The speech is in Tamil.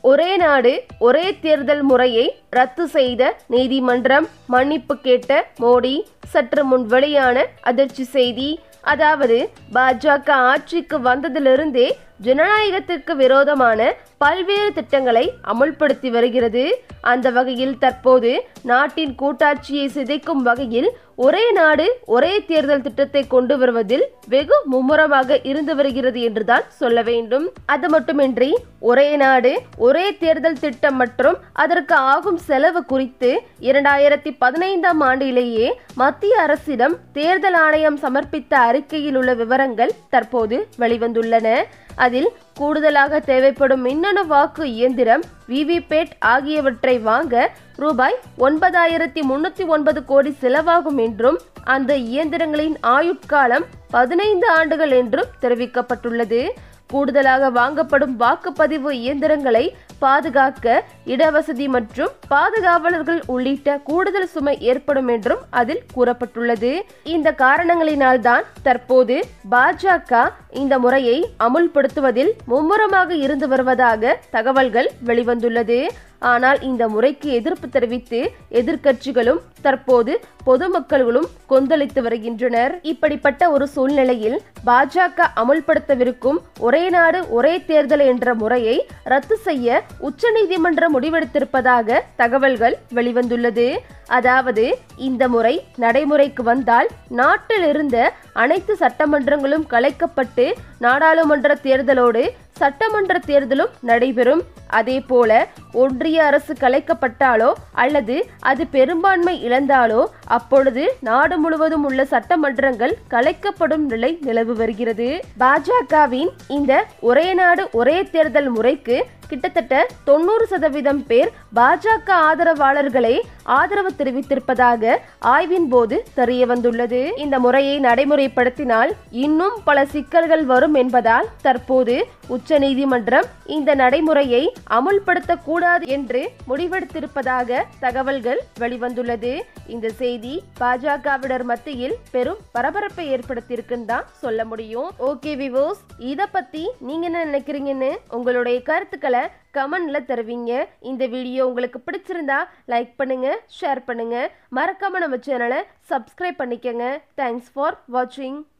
ஒரே நாடு ஒரே தேர்தல் முறையை ரத்து செய்த நீதிமன்றம் மன்னிப்பு கேட்ட மோடி சற்று முன் வெளியான அதிர்ச்சி செய்தி அதாவது பாஜக ஆட்சிக்கு வந்ததிலிருந்தே ஜனநாயகத்திற்கு விரோதமான பல்வேறு திட்டங்களை அமுல்படுத்தி வருகிறது அந்த வகையில் தற்போது நாட்டின் கூட்டாட்சியை சிதைக்கும் வகையில் ஒரே நாடு ஒரே தேர்தல் திட்டத்தை கொண்டு வருவதில் வெகு மும்முரமாக இருந்து வருகிறது என்றுதான் சொல்ல வேண்டும் அது மட்டுமின்றி ஒரே நாடு ஒரே தேர்தல் திட்டம் மற்றும் அதற்கு ஆகும் செலவு குறித்து இரண்டாயிரத்தி பதினைந்தாம் ஆண்டிலேயே மத்திய அரசிடம் தேர்தல் ஆணையம் சமர்ப்பித்த அறிக்கையில் உள்ள விவரங்கள் தற்போது வெளிவந்துள்ளன அதில் கூடுதலாக தேவைப்படும் மின்னணு வாக்கு இயந்திரம் விவிபேட் ஆகியவற்றை வாங்க ரூபாய் ஒன்பதாயிரத்தி முன்னூத்தி ஒன்பது கோடி செலவாகும் என்றும் அந்த இயந்திரங்களின் ஆயுட்காலம் பதினைந்து ஆண்டுகள் என்றும் தெரிவிக்கப்பட்டுள்ளது கூடுதலாக வாங்கப்படும் வாக்குப்பதிவு இயந்திரங்களை பாதுகாக்க இடவசதி மற்றும் பாதுகாவலர்கள் உள்ளிட்ட கூடுதல் சுமை ஏற்படும் என்றும் அதில் கூறப்பட்டுள்ளது இந்த காரணங்களினால் தான் தற்போது பாஜக இந்த முறையை அமுல்படுத்துவதில் மும்முரமாக இருந்து வருவதாக தகவல்கள் வெளிவந்துள்ளது ஆனால் இந்த முறைக்கு எதிர்ப்பு தெரிவித்து எதிர்க்கட்சிகளும் தற்போது பொதுமக்களும் கொந்தளித்து வருகின்றனர் இப்படிப்பட்ட ஒரு சூழ்நிலையில் பாஜக அமுல்படுத்தவிருக்கும் ஒரே நாடு ஒரே தேர்தல் என்ற முறையை ரத்து செய்ய உச்சநீதிமன்றம் முடிவெடுத்திருப்பதாக தகவல்கள் வெளிவந்துள்ளது அதாவது இந்த முறை நடைமுறைக்கு வந்தால் நாட்டில் இருந்த அனைத்து சட்டமன்றங்களும் கலைக்கப்பட்டு நாடாளுமன்ற தேர்தலோடு சட்டமன்ற தேர்தலும் நடைபெறும் அதே போல ஒன்றிய அரசு கலைக்கப்பட்டாலோ அல்லது அது பெரும்பான்மை இழந்தாலோ அப்பொழுது நாடு முழுவதும் உள்ள சட்டமன்றங்கள் கலைக்கப்படும் நிலை நிலவு வருகிறது பாஜகவின் இந்த ஒரே நாடு ஒரே தேர்தல் முறைக்கு கிட்டத்தட்ட தொண்ணூறு சதவீதம் பேர் பாஜக ஆதரவாளர்களே ஆதரவு தெரிவித்திருப்பதாக ஆய்வின் போது தெரிய வந்துள்ளது இந்த முறையை நடைமுறைப்படுத்தினால் இன்னும் பல சிக்கல்கள் வரும் என்பதால் தற்போது உச்சநீதிமன்றம் இந்த நடைமுறையை அமுல்படுத்தக்கூடாது என்று முடிவெடுத்திருப்பதாக தகவல்கள் வெளிவந்துள்ளது இந்த செய்தி பாஜகவினர் மத்தியில் பெரும் பரபரப்பை ஏற்படுத்தியிருக்குன்னு தான் சொல்ல முடியும் ஓகே விவோஸ் இத பத்தி நீங்க என்ன நினைக்கிறீங்கன்னு உங்களுடைய கருத்துக்களை கமெண்ட்ல தருவீங்க இந்த வீடியோ உங்களுக்கு பிடிச்சிருந்தா லைக் பண்ணுங்க ஷேர் பண்ணுங்க மறக்காம நம்ம சேனலை சப்ஸ்கிரைப் பண்ணிக்கங்க தேங்க்ஸ் ஃபார் வாட்சிங்